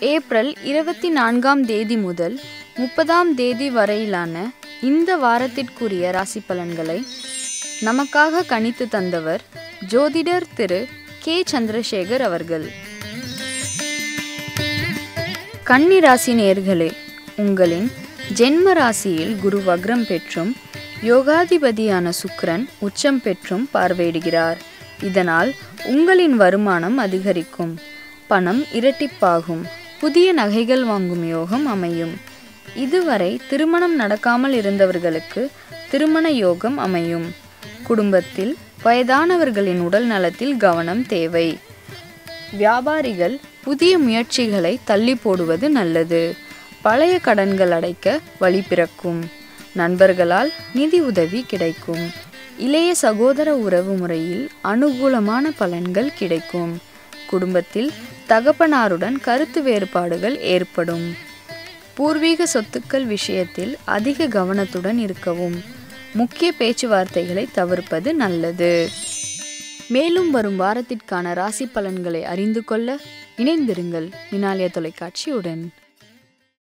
April இருபத்தி நான்காம் தேதி முதல் முப்பதாம் தேதி வரையிலான இந்த வாரத்திற்குரிய ராசி பலன்களை நமக்காக கணித்து தந்தவர் ஜோதிடர் திரு கே சந்திரசேகர் அவர்கள் கன்னி ராசி நேர்களே உங்களின் ஜென்ம ராசியில் குரு வக்ரம் பெற்றும் யோகாதிபதியான சுக்கிரன் உச்சம் பெற்றும் பார்வையிடுகிறார் இதனால் உங்களின் வருமானம் அதிகரிக்கும் பணம் இரட்டிப்பாகும் புதிய நகைகள் வாங்கும் யோகம் அமையும் இதுவரை திருமணம் நடக்காமல் இருந்தவர்களுக்கு திருமண யோகம் அமையும் குடும்பத்தில் வயதானவர்களின் உடல் நலத்தில் கவனம் தேவை வியாபாரிகள் புதிய முயற்சிகளை தள்ளி போடுவது நல்லது பழைய கடன்கள் அடைக்க வழி பிறக்கும் நண்பர்களால் நிதி உதவி கிடைக்கும் இளைய சகோதர உறவு முறையில் அனுகூலமான பலன்கள் கிடைக்கும் குடும்பத்தில் தகப்பனாருடன் கருத்து வேறுபாடுகள் ஏற்படும் பூர்வீக சொத்துக்கள் விஷயத்தில் அதிக கவனத்துடன் இருக்கவும் முக்கிய பேச்சுவார்த்தைகளை தவிர்ப்பது நல்லது மேலும் வரும் வாரத்திற்கான ராசி பலன்களை அறிந்து கொள்ள இணைந்திருங்கள் வினாலய தொலைக்காட்சியுடன்